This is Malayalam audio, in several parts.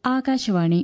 ആകാശവാണി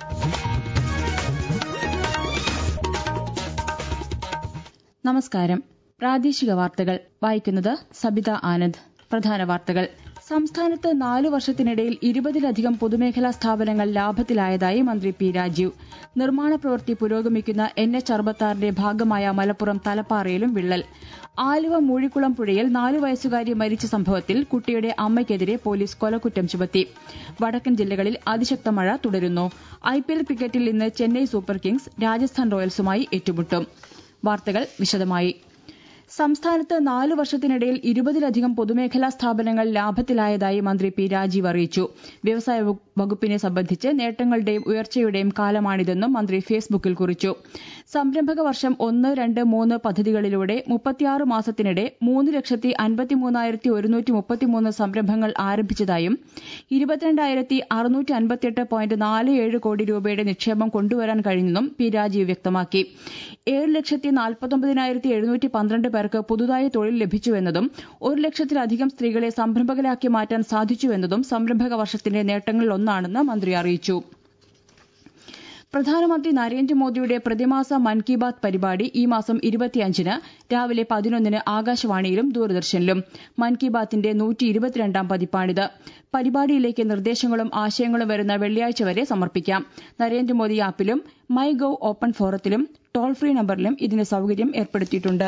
നമസ്കാരം പ്രാദേശിക വാർത്തകൾ വായിക്കുന്നത് സബിത ആനന്ദ് പ്രധാന വാർത്തകൾ സംസ്ഥാനത്ത് നാലു വർഷത്തിനിടയിൽ ഇരുപതിലധികം പൊതുമേഖലാ സ്ഥാപനങ്ങൾ ലാഭത്തിലായതായി മന്ത്രി പി രാജീവ് നിർമ്മാണ പ്രവൃത്തി പുരോഗമിക്കുന്ന എൻ എച്ച് അറുപത്തിയാറിന്റെ ഭാഗമായ മലപ്പുറം തലപ്പാറയിലും വിള്ളൽ ആലുവ മൂഴിക്കുളം പുഴയിൽ നാലു വയസ്സുകാരി മരിച്ച സംഭവത്തിൽ കുട്ടിയുടെ അമ്മയ്ക്കെതിരെ പോലീസ് കൊലക്കുറ്റം ചുമത്തി വടക്കൻ ജില്ലകളിൽ അതിശക്ത മഴ തുടരുന്നു ഐപിഎൽ ക്രിക്കറ്റിൽ ഇന്ന് ചെന്നൈ സൂപ്പർ കിങ്സ് രാജസ്ഥാൻ റോയൽസുമായി ഏറ്റുമുട്ടും വാർത്തകൾ വിശദമായി സംസ്ഥാനത്ത് നാലു വർഷത്തിനിടയിൽ ഇരുപതിലധികം പൊതുമേഖലാ സ്ഥാപനങ്ങൾ ലാഭത്തിലായതായി മന്ത്രി പി രാജീവ് അറിയിച്ചു വ്യവസായ വകുപ്പിനെ സംബന്ധിച്ച് നേട്ടങ്ങളുടെയും ഉയർച്ചയുടെയും കാലമാണിതെന്നും മന്ത്രി ഫേസ്ബുക്കിൽ കുറിച്ചു സംരംഭക വർഷം ഒന്ന് രണ്ട് മൂന്ന് പദ്ധതികളിലൂടെ മുപ്പത്തിയാറ് മാസത്തിനിടെ മൂന്ന് ലക്ഷത്തി അൻപത്തിമൂന്നായിരത്തി ഒരുന്നൂറ്റി മുപ്പത്തിമൂന്ന് സംരംഭങ്ങൾ ആരംഭിച്ചതായും ഇരുപത്തിരണ്ടായിരത്തി അറുന്നൂറ്റി അൻപത്തിയെട്ട് പോയിന്റ് നാല് ഏഴ് കോടി രൂപയുടെ നിക്ഷേപം കൊണ്ടുവരാൻ കഴിഞ്ഞെന്നും പി രാജീവ് വ്യക്തമാക്കി ഏഴ് ലക്ഷത്തി നാൽപ്പത്തൊമ്പതിനായിരത്തി എഴുന്നൂറ്റി പന്ത്രണ്ട് പേർക്ക് പുതുതായി തൊഴിൽ ലഭിച്ചുവെന്നതും ഒരു ലക്ഷത്തിലധികം സ്ത്രീകളെ സംരംഭകരാക്കി മാറ്റാൻ സാധിച്ചുവെന്നതും സംരംഭക വർഷത്തിന്റെ നേട്ടങ്ങളിലൊന്നാണെന്ന് മന്ത്രി അറിയിച്ചു പ്രധാനമന്ത്രി നരേന്ദ്രമോദിയുടെ പ്രതിമാസ മൻ കി ബാത് പരിപാടി ഈ മാസം ഇരുപത്തിയഞ്ചിന് രാവിലെ പതിനൊന്നിന് ആകാശവാണിയിലും ദൂരദർശനിലും മൻ കി ബാത്തിന്റെ നൂറ്റി ഇരുപത്തിരണ്ടാം പതിപ്പാണിത് പരിപാടിയിലേക്ക് നിർദ്ദേശങ്ങളും ആശയങ്ങളും വരുന്ന വെള്ളിയാഴ്ച വരെ സമർപ്പിക്കാം നരേന്ദ്രമോദി ആപ്പിലും മൈ ഗവ് ഓപ്പൺ ഫോറത്തിലും ടോൾ ഫ്രീ നമ്പറിലും ഇതിന് സൌകര്യം ഏർപ്പെടുത്തിയിട്ടുണ്ട്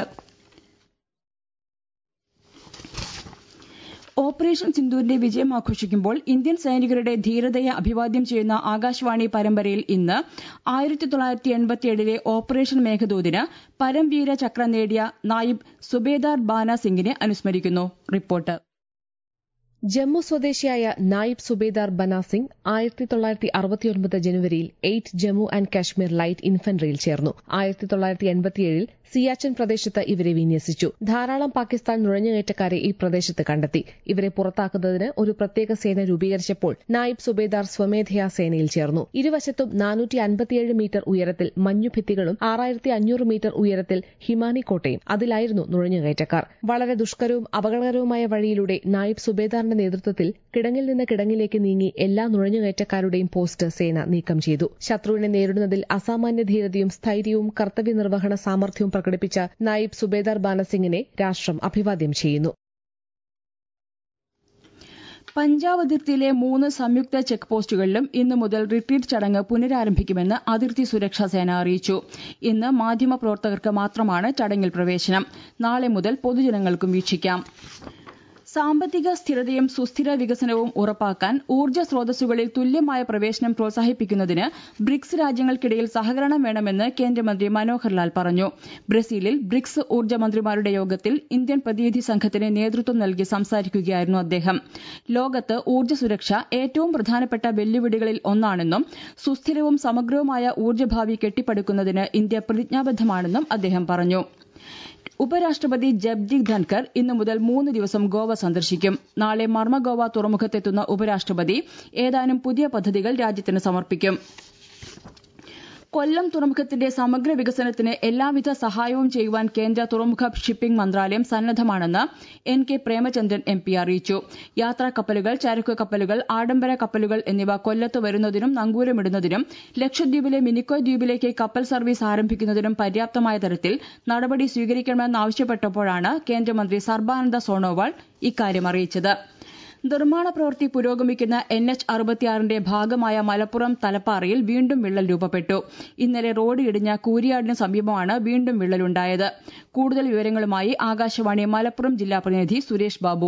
ഓപ്പറേഷൻ സിന്ദൂരിന്റെ വിജയം ആഘോഷിക്കുമ്പോൾ ഇന്ത്യൻ സൈനികരുടെ ധീരതയെ അഭിവാദ്യം ചെയ്യുന്ന ആകാശവാണി പരമ്പരയിൽ ഇന്ന് ആയിരത്തി തൊള്ളായിരത്തി എൺപത്തിയേഴിലെ ഓപ്പറേഷൻ മേഘദൂതിന് പരംവീര ചക്ര നേടിയ നായിബ് സുബേദാർ ബാന സിംഗിനെ അനുസ്മരിക്കുന്നു റിപ്പോർട്ട് ജമ്മു സ്വദേശിയായ നായിബ് സുബേദാർ ബന സിംഗ് ആയിരത്തി തൊള്ളായിരത്തി അറുപത്തിയൊൻപത് ജനുവരിയിൽ eight Jammu and Kashmir light ഇൻഫൻട്രിയിൽ ചേർന്നു ആയിരത്തി തൊള്ളായിരത്തി എൺപത്തിയേഴിൽ സിയാച്ചൻ പ്രദേശത്ത് ഇവരെ വിന്യസിച്ചു ധാരാളം പാകിസ്ഥാൻ നുഴഞ്ഞുകയറ്റക്കാരെ ഈ പ്രദേശത്ത് കണ്ടെത്തി ഇവരെ പുറത്താക്കുന്നതിന് ഒരു പ്രത്യേക സേന രൂപീകരിച്ചപ്പോൾ നായിബ് സുബേദാർ സ്വമേധയാ സേനയിൽ ചേർന്നു ഇരുവശത്തും നാനൂറ്റി അൻപത്തിയേഴ് മീറ്റർ ഉയരത്തിൽ മഞ്ഞുഭിത്തികളും ആറായിരത്തി അഞ്ഞൂറ് മീറ്റർ ഉയരത്തിൽ ഹിമാനി കോട്ടയും അതിലായിരുന്നു നുഴഞ്ഞുകയറ്റക്കാർ വളരെ ദുഷ്കരവും അപകടകരവുമായ വഴിയിലൂടെ നായിബ് സുബേദാറിന്റെ നേതൃത്വത്തിൽ കിടങ്ങിൽ നിന്ന് കിടങ്ങിലേക്ക് നീങ്ങി എല്ലാ നുഴഞ്ഞുകയറ്റക്കാരുടെയും പോസ്റ്റ് സേന നീക്കം ചെയ്തു ശത്രുവിനെ നേരിടുന്നതിൽ അസാമാന്യ ധീരതയും സ്ഥൈര്യവും കർത്തവ്യ നിർവഹണ സാമർഥ്യവും പ്രകടിപ്പിച്ച നായിബ് സുബേദാർ ബാനസിംഗിനെ രാഷ്ട്രം അഭിവാദ്യം ചെയ്യുന്നു പഞ്ചാബ് അതിർത്തിയിലെ മൂന്ന് സംയുക്ത ചെക്ക് പോസ്റ്റുകളിലും ഇന്നു മുതൽ റിട്രീറ്റ് ചടങ്ങ് പുനരാരംഭിക്കുമെന്ന് അതിർത്തി സുരക്ഷാ സേന അറിയിച്ചു ഇന്ന് മാധ്യമപ്രവർത്തകർക്ക് മാത്രമാണ് ചടങ്ങിൽ പ്രവേശനം നാളെ മുതൽ പൊതുജനങ്ങൾക്കും വീക്ഷിക്കാം സാമ്പത്തിക സ്ഥിരതയും സുസ്ഥിര വികസനവും ഉറപ്പാക്കാൻ ഊർജ്ജ സ്രോതസ്സുകളിൽ തുല്യമായ പ്രവേശനം പ്രോത്സാഹിപ്പിക്കുന്നതിന് ബ്രിക്സ് രാജ്യങ്ങൾക്കിടയിൽ സഹകരണം വേണമെന്ന് കേന്ദ്രമന്ത്രി മനോഹർ ലാൽ പറഞ്ഞു ബ്രസീലിൽ ബ്രിക്സ് ഊർജ്ജ മന്ത്രിമാരുടെ യോഗത്തിൽ ഇന്ത്യൻ പ്രതിനിധി സംഘത്തിന് നേതൃത്വം നൽകി സംസാരിക്കുകയായിരുന്നു അദ്ദേഹം ലോകത്ത് ഊർജ്ജ സുരക്ഷ ഏറ്റവും പ്രധാനപ്പെട്ട വെല്ലുവിളികളിൽ ഒന്നാണെന്നും സുസ്ഥിരവും സമഗ്രവുമായ ഊർജ്ജഭാവി കെട്ടിപ്പടുക്കുന്നതിന് ഇന്ത്യ പ്രതിജ്ഞാബദ്ധമാണെന്നും അദ്ദേഹം പറഞ്ഞു ഉപരാഷ്ട്രപതി ജഗ്ദീപ് ധൻകർ ഇന്നു മുതൽ മൂന്ന് ദിവസം ഗോവ സന്ദർശിക്കും നാളെ മർമഗോവ തുറമുഖത്തെത്തുന്ന ഉപരാഷ്ട്രപതി ഏതാനും പുതിയ പദ്ധതികൾ രാജ്യത്തിന് സമർപ്പിക്കും കൊല്ലം തുറമുഖത്തിന്റെ സമഗ്ര വികസനത്തിന് എല്ലാവിധ സഹായവും ചെയ്യുവാൻ കേന്ദ്ര തുറമുഖ ഷിപ്പിംഗ് മന്ത്രാലയം സന്നദ്ധമാണെന്ന് N K Premachandran M P അറിയിച്ചു യാത്രാ കപ്പലുകൾ ചരക്കു കപ്പലുകൾ ആഡംബര കപ്പലുകൾ എന്നിവ കൊല്ലത്ത് വരുന്നതിനും നങ്കൂരമിടുന്നതിനും ലക്ഷദ്വീപിലെ മിനിക്കോയ് ദ്വീപിലേക്ക് കപ്പൽ സർവീസ് ആരംഭിക്കുന്നതിനും പര്യാപ്തമായ തരത്തിൽ നടപടി സ്വീകരിക്കണമെന്നാവശ്യപ്പെട്ടപ്പോഴാണ് കേന്ദ്രമന്ത്രി സർബാനന്ദ സോണോവാൾ ഇക്കാര്യം അറിയിച്ചത് നിർമ്മാണ പ്രവൃത്തി പുരോഗമിക്കുന്ന എൻ എച്ച് അറുപത്തിയാറിന്റെ ഭാഗമായ മലപ്പുറം തലപ്പാറയിൽ വീണ്ടും വിള്ളൽ രൂപപ്പെട്ടു ഇന്നലെ റോഡ് ഇടിഞ്ഞ കൂരിയാടിന് സമീപമാണ് വീണ്ടും വിള്ളലുണ്ടായത് കൂടുതൽ വിവരങ്ങളുമായി ആകാശവാണി മലപ്പുറം ജില്ലാ പ്രതിനിധി സുരേഷ് ബാബു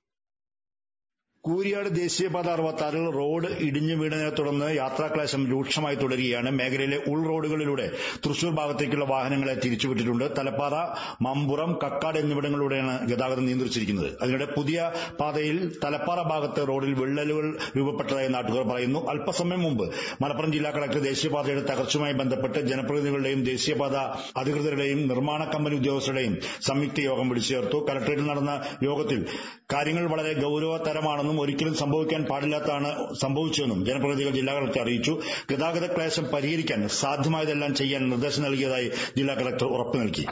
കൂരിയാട് ദേശീയപാത അറുപത്താറിൽ റോഡ് ഇടിഞ്ഞു വീണതിനെ തുടർന്ന് യാത്രാക്ലേശം രൂക്ഷമായി തുടരുകയാണ് മേഖലയിലെ ഉൾ റോഡുകളിലൂടെ തൃശൂർ ഭാഗത്തേക്കുള്ള വാഹനങ്ങളെ തിരിച്ചുവിട്ടിട്ടുണ്ട് തലപ്പാറ മമ്പുറം കക്കാട് എന്നിവിടങ്ങളിലൂടെയാണ് ഗതാഗതം നിയന്ത്രിച്ചിരിക്കുന്നത് അതിനിടെ പുതിയ പാതയിൽ തലപ്പാറ ഭാഗത്ത് റോഡിൽ വിള്ളലുകൾ രൂപപ്പെട്ടതായി നാട്ടുകാർ പറയുന്നു അല്പസമയം മുമ്പ് മലപ്പുറം ജില്ലാ കളക്ടർ ദേശീയപാതയുടെ തകർച്ചയുമായി ബന്ധപ്പെട്ട് ജനപ്രതിനിധികളുടെയും ദേശീയപാത അധികൃതരുടെയും നിർമ്മാണ കമ്പനി ഉദ്യോഗസ്ഥരുടെയും സംയുക്ത യോഗം വിളിച്ചു ചേർത്തു കലക്ടറേറ്റിൽ നടന്ന യോഗത്തിൽ കാര്യങ്ങൾ വളരെ ഗൌരവതരമാണെന്നും ഒരിക്കലും സംഭവിക്കാൻ പാടില്ലാത്തതാണ് സംഭവിച്ചതെന്നും ജനപ്രതിനിധികൾ ജില്ലാ കളക്ടർ അറിയിച്ചു ഗതാഗത ക്ലേശം പരിഹരിക്കാൻ സാധ്യമായതെല്ലാം ചെയ്യാൻ നിർദ്ദേശം നൽകിയതായി ജില്ലാ കളക്ടർ ഉറപ്പു നൽകി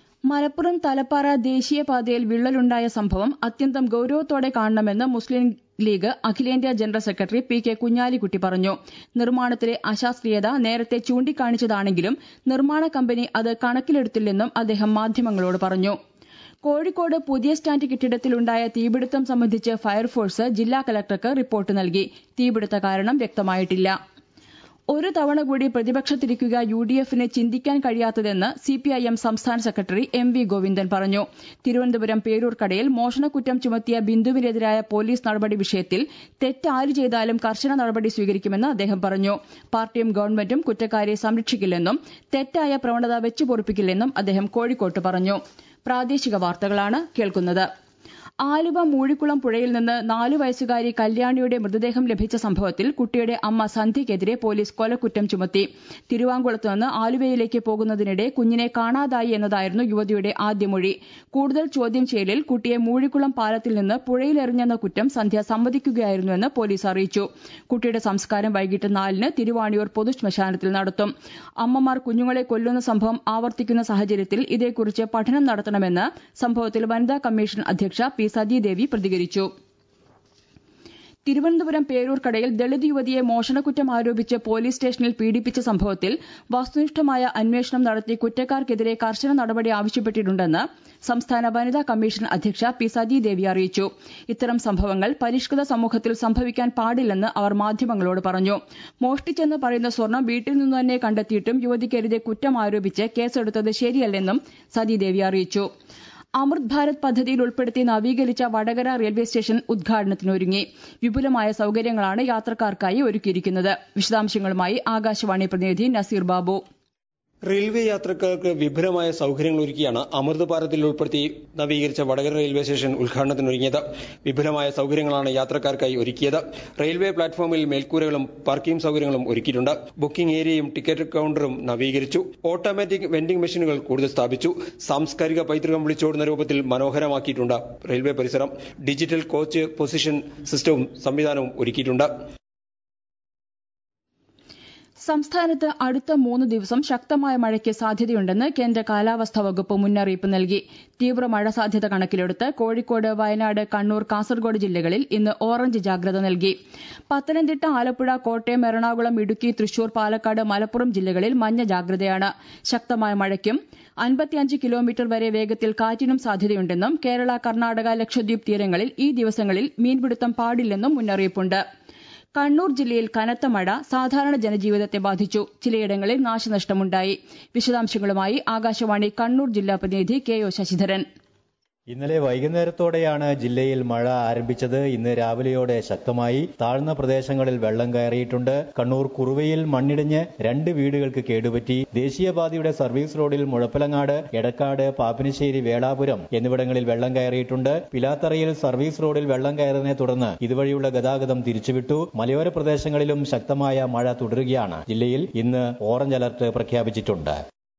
മലപ്പുറം തലപ്പാറ ദേശീയപാതയിൽ വിള്ളലുണ്ടായ സംഭവം അത്യന്തം ഗൌരവത്തോടെ കാണണമെന്ന് മുസ്ലിം ലീഗ് അഖിലേന്ത്യാ general secretary P K Kunhalikutty പറഞ്ഞു നിർമ്മാണത്തിലെ അശാസ്ത്രീയത നേരത്തെ ചൂണ്ടിക്കാണിച്ചതാണെങ്കിലും നിർമ്മാണ കമ്പനി അത് കണക്കിലെടുത്തില്ലെന്നും അദ്ദേഹം മാധ്യമങ്ങളോട് പറഞ്ഞു കോഴിക്കോട് പുതിയ സ്റ്റാൻഡ് കെട്ടിടത്തിലുണ്ടായ തീപിടുത്തം സംബന്ധിച്ച് ഫയർഫോഴ്സ് ജില്ലാ കലക്ടർക്ക് റിപ്പോർട്ട് നൽകി തീപിടുത്ത കാരണം വ്യക്തമായിട്ടില്ല ഒരു തവണ കൂടി പ്രതിപക്ഷത്തിരിക്കുക യു ഡി എഫിന് ചിന്തിക്കാൻ കഴിയാത്തതെന്ന് സിപിഐഎം സംസ്ഥാന സെക്രട്ടറി എം വി ഗോവിന്ദൻ പറഞ്ഞു തിരുവനന്തപുരം പേരൂർക്കടയിൽ മോഷണക്കുറ്റം ചുമത്തിയ ബിന്ദുവിനെതിരായ പോലീസ് നടപടി വിഷയത്തിൽ തെറ്റ് ആര് ചെയ്താലും കർശന നടപടി സ്വീകരിക്കുമെന്ന് അദ്ദേഹം പറഞ്ഞു പാർട്ടിയും ഗവൺമെന്റും കുറ്റക്കാരെ സംരക്ഷിക്കില്ലെന്നും തെറ്റായ പ്രവണത വെച്ചുപൊറുപ്പിക്കില്ലെന്നും അദ്ദേഹം കോഴിക്കോട്ട് പറഞ്ഞു പ്രാദേശിക വാർത്തകളാണ് കേൾക്കുന്നത് ആലുവ മൂഴിക്കുളം പുഴയിൽ നിന്ന് നാലു വയസ്സുകാരി കല്യാണിയുടെ മൃതദേഹം ലഭിച്ച സംഭവത്തിൽ കുട്ടിയുടെ അമ്മ സന്ധ്യയ്ക്കെതിരെ പോലീസ് കൊലക്കുറ്റം ചുമത്തി തിരുവാങ്കുളത്ത് നിന്ന് ആലുവയിലേക്ക് പോകുന്നതിനിടെ കുഞ്ഞിനെ കാണാതായി എന്നതായിരുന്നു യുവതിയുടെ ആദ്യമൊഴി കൂടുതൽ ചോദ്യം ചെയ്യലിൽ കുട്ടിയെ മൂഴിക്കുളം പാലത്തിൽ നിന്ന് പുഴയിലെറിഞ്ഞെന്ന കുറ്റം സന്ധ്യ സമ്മതിക്കുകയായിരുന്നുവെന്ന് പോലീസ് അറിയിച്ചു കുട്ടിയുടെ സംസ്കാരം വൈകിട്ട് നാലിന് തിരുവാണിയൂർ പൊതുശ്മശാനത്തിൽ നടത്തും അമ്മമാർ കുഞ്ഞുങ്ങളെ കൊല്ലുന്ന സംഭവം ആവർത്തിക്കുന്ന സാഹചര്യത്തിൽ ഇതേക്കുറിച്ച് പഠനം നടത്തണമെന്ന് സംഭവത്തിൽ വനിതാ കമ്മീഷൻ അധ്യക്ഷ പി സതീദേവി പ്രതികരിച്ചു തിരുവനന്തപുരം പേരൂർക്കടയിൽ ദളിത് യുവതിയെ മോഷണക്കുറ്റം ആരോപിച്ച് പോലീസ് സ്റ്റേഷനിൽ പീഡിപ്പിച്ച സംഭവത്തിൽ വസ്തുനിഷ്ഠമായ അന്വേഷണം നടത്തി കുറ്റക്കാർക്കെതിരെ കർശന നടപടി ആവശ്യപ്പെട്ടിട്ടുണ്ടെന്ന് സംസ്ഥാന വനിതാ കമ്മീഷൻ അധ്യക്ഷ പി സതീദേവി അറിയിച്ചു ഇത്തരം സംഭവങ്ങൾ പരിഷ്കൃത സമൂഹത്തിൽ സംഭവിക്കാൻ പാടില്ലെന്ന് അവർ മാധ്യമങ്ങളോട് പറഞ്ഞു മോഷ്ടിച്ചെന്ന് പറയുന്ന സ്വർണം വീട്ടിൽ നിന്ന് തന്നെ കണ്ടെത്തിയിട്ടും യുവതിക്കെതിരെ കുറ്റം ആരോപിച്ച് കേസെടുത്തത് ശരിയല്ലെന്നും സതീദേവി അറിയിച്ചു അമൃത് ഭാരത് പദ്ധതിയിൽ ഉൾപ്പെടുത്തി നവീകരിച്ച വടകര റെയിൽവേ സ്റ്റേഷൻ ഉദ്ഘാടനത്തിനൊരുങ്ങി വിപുലമായ സൌകര്യങ്ങളാണ് യാത്രക്കാർക്കായി ഒരുക്കിയിരിക്കുന്നത് വിശദാംശങ്ങളുമായി ആകാശവാണി പ്രതിനിധി നസീർ ബാബു റെയിൽവേ യാത്രക്കാർക്ക് വിപുലമായ സൗകര്യങ്ങൾ ഒരുക്കിയാണ് അമൃത് ഭാരതിൽ ഉൾപ്പെടുത്തി നവീകരിച്ച വടകര റെയിൽവേ സ്റ്റേഷൻ ഉദ്ഘാടനത്തിനൊരുങ്ങിയത് വിപുലമായ സൗകര്യങ്ങളാണ് യാത്രക്കാർക്കായി ഒരുക്കിയത് റെയിൽവേ പ്ലാറ്റ്ഫോമിൽ മേൽക്കൂരകളും പാർക്കിംഗ് സൗകര്യങ്ങളും ഒരുക്കിയിട്ടുണ്ട് ബുക്കിംഗ് ഏരിയയും ടിക്കറ്റ് കൌണ്ടറും നവീകരിച്ചു ഓട്ടോമാറ്റിക് വെൻഡിംഗ് മെഷീനുകൾ കൂടുതൽ സ്ഥാപിച്ചു സാംസ്കാരിക പൈതൃകം വിളിച്ചോടുന്ന രൂപത്തിൽ മനോഹരമാക്കിയിട്ടുണ്ട് റെയിൽവേ പരിസരം ഡിജിറ്റൽ കോച്ച് പൊസിഷൻ സിസ്റ്റവും സംവിധാനവും ഒരുക്കിയിട്ടുണ്ട് സംസ്ഥാനത്ത് അടുത്ത മൂന്ന് ദിവസം ശക്തമായ മഴയ്ക്ക് സാധ്യതയുണ്ടെന്ന് കേന്ദ്ര കാലാവസ്ഥാ വകുപ്പ് മുന്നറിയിപ്പ് നൽകി തീവ്ര മഴ സാധ്യത കണക്കിലെടുത്ത് കോഴിക്കോട് വയനാട് കണ്ണൂർ കാസർഗോഡ് ജില്ലകളിൽ ഇന്ന് ഓറഞ്ച് ജാഗ്രത നൽകി പത്തനംതിട്ട ആലപ്പുഴ കോട്ടയം എറണാകുളം ഇടുക്കി തൃശൂർ പാലക്കാട് മലപ്പുറം ജില്ലകളിൽ മഞ്ഞ ജാഗ്രതയാണ് ശക്തമായ മഴയ്ക്കും അൻപത്തിയഞ്ച് കിലോമീറ്റർ വരെ വേഗത്തിൽ കാറ്റിനും സാധ്യതയുണ്ടെന്നും കേരള കർണാടക ലക്ഷദ്വീപ് തീരങ്ങളിൽ ഈ ദിവസങ്ങളിൽ മീൻപിടുത്തം പാടില്ലെന്നും മുന്നറിയിപ്പുണ്ട് കണ്ണൂർ ജില്ലയിൽ കനത്ത മഴ സാധാരണ ജനജീവിതത്തെ ബാധിച്ചു ചിലയിടങ്ങളിൽ നാശനഷ്ടമുണ്ടായി വിശദാംശങ്ങളുമായി ആകാശവാണി കണ്ണൂർ ജില്ലാ പ്രതിനിധി കെ ഒ ശശിധരൻ ഇന്നലെ വൈകുന്നേരത്തോടെയാണ് ജില്ലയിൽ മഴ ആരംഭിച്ചത് ഇന്ന് രാവിലെയോടെ ശക്തമായി താഴ്ന്ന പ്രദേശങ്ങളിൽ വെള്ളം കയറിയിട്ടുണ്ട് കണ്ണൂർ കുറുവയിൽ മണ്ണിടിഞ്ഞ് രണ്ട് വീടുകൾക്ക് കേടുപറ്റി ദേശീയപാതയുടെ സർവീസ് റോഡിൽ മുഴപ്പിലങ്ങാട് എടക്കാട് പാപ്പിനിശ്ശേരി വേളാപുരം എന്നിവിടങ്ങളിൽ വെള്ളം കയറിയിട്ടുണ്ട് പിലാത്തറയിൽ സർവീസ് റോഡിൽ വെള്ളം കയറിയതിനെ തുടർന്ന് ഇതുവഴിയുള്ള ഗതാഗതം തിരിച്ചുവിട്ടു മലയോര പ്രദേശങ്ങളിലും ശക്തമായ മഴ തുടരുകയാണ് ജില്ലയിൽ ഇന്ന് ഓറഞ്ച് അലർട്ട് പ്രഖ്യാപിച്ചിട്ടുണ്ട്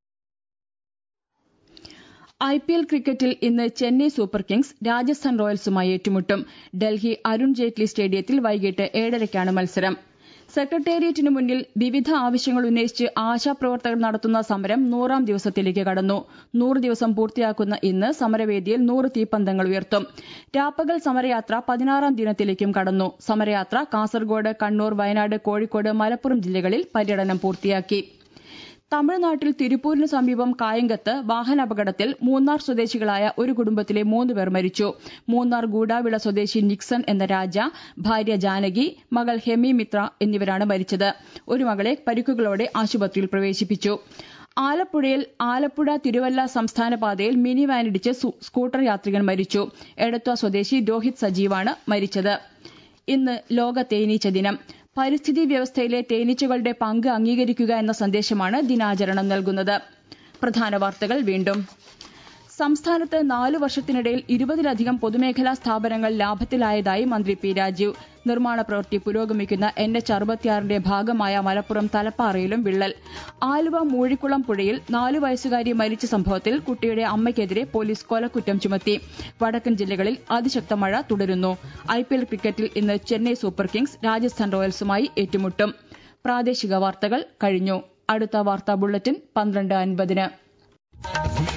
ഐ പി എൽ ക്രിക്കറ്റിൽ ഇന്ന് ചെന്നൈ സൂപ്പർ കിങ്സ് രാജസ്ഥാൻ റോയൽസുമായി ഏറ്റുമുട്ടും ഡൽഹി അരുൺ ജെയ്റ്റ്ലി സ്റ്റേഡിയത്തിൽ വൈകിട്ട് ഏഴരയ്ക്കാണ് മത്സരം സെക്രട്ടേറിയറ്റിന് മുന്നിൽ വിവിധ ആവശ്യങ്ങൾ ഉന്നയിച്ച് ആശാപ്രവർത്തകർ നടത്തുന്ന സമരം നൂറാം ദിവസത്തിലേക്ക് കടന്നു നൂറ് ദിവസം പൂർത്തിയാക്കുന്ന ഇന്ന് സമരവേദിയിൽ നൂറ് തീപ്പന്തങ്ങൾ ഉയർത്തും രാപ്പകൽ സമരയാത്ര പതിനാറാം ദിനത്തിലേക്കും കടന്നു സമരയാത്ര കാസർഗോഡ് കണ്ണൂർ വയനാട് കോഴിക്കോട് മലപ്പുറം ജില്ലകളിൽ പര്യടനം പൂർത്തിയാക്കി തമിഴ്നാട്ടിൽ തിരുപ്പൂരിന് സമീപം കായങ്കത്ത് വാഹനാപകടത്തിൽ മൂന്നാർ സ്വദേശികളായ ഒരു കുടുംബത്തിലെ മൂന്ന് പേർ മരിച്ചു മൂന്നാർ ഗൂഡാവിള സ്വദേശി നിക്സൺ എന്ന രാജ ഭാര്യ ജാനകി മകൾ ഹെമി മിത്ര എന്നിവരാണ് മരിച്ചത് ഒരു മകളെ പരിക്കുകളോടെ ആശുപത്രിയിൽ പ്രവേശിപ്പിച്ചു ആലപ്പുഴയിൽ ആലപ്പുഴ തിരുവല്ല സംസ്ഥാന പാതയിൽ മിനി വാനിടിച്ച് സ്കൂട്ടർ യാത്രികൻ മരിച്ചു എടത്വ സ്വദേശി രോഹിത് സജീവാണ് മരിച്ചത് ഇന്ന് ലോക തേനീച്ച ദിനം പരിസ്ഥിതി വ്യവസ്ഥയിലെ തേനീച്ചകളുടെ പങ്ക് അംഗീകരിക്കുക എന്ന സന്ദേശമാണ് ദിനാചരണം നൽകുന്നത് പ്രധാന വാർത്തകൾ വീണ്ടും സംസ്ഥാനത്ത് നാലു വർഷത്തിനിടയിൽ ഇരുപതിലധികം പൊതുമേഖലാ സ്ഥാപനങ്ങൾ ലാഭത്തിലായതായി മന്ത്രി പി രാജീവ് നിർമ്മാണ പ്രവൃത്തി പുരോഗമിക്കുന്ന എൻ എച്ച് അറുപത്തിയാറിന്റെ ഭാഗമായ മലപ്പുറം തലപ്പാറയിലും വിള്ളൽ ആലുവ മൂഴിക്കുളം പുഴയിൽ നാലു വയസ്സുകാരി മരിച്ച സംഭവത്തിൽ കുട്ടിയുടെ അമ്മയ്ക്കെതിരെ പോലീസ് കൊലക്കുറ്റം ചുമത്തി വടക്കൻ ജില്ലകളിൽ അതിശക്ത മഴ തുടരുന്നു ഐപിഎൽ ക്രിക്കറ്റിൽ ഇന്ന് ചെന്നൈ സൂപ്പർ കിങ്സ് രാജസ്ഥാൻ റോയൽസുമായി ഏറ്റുമുട്ടും പ്രാദേശിക വാർത്തകൾ കഴിഞ്ഞു അടുത്ത വാർത്താ ബുള്ളറ്റിൻ പന്ത്രണ്ട് അൻപതിന്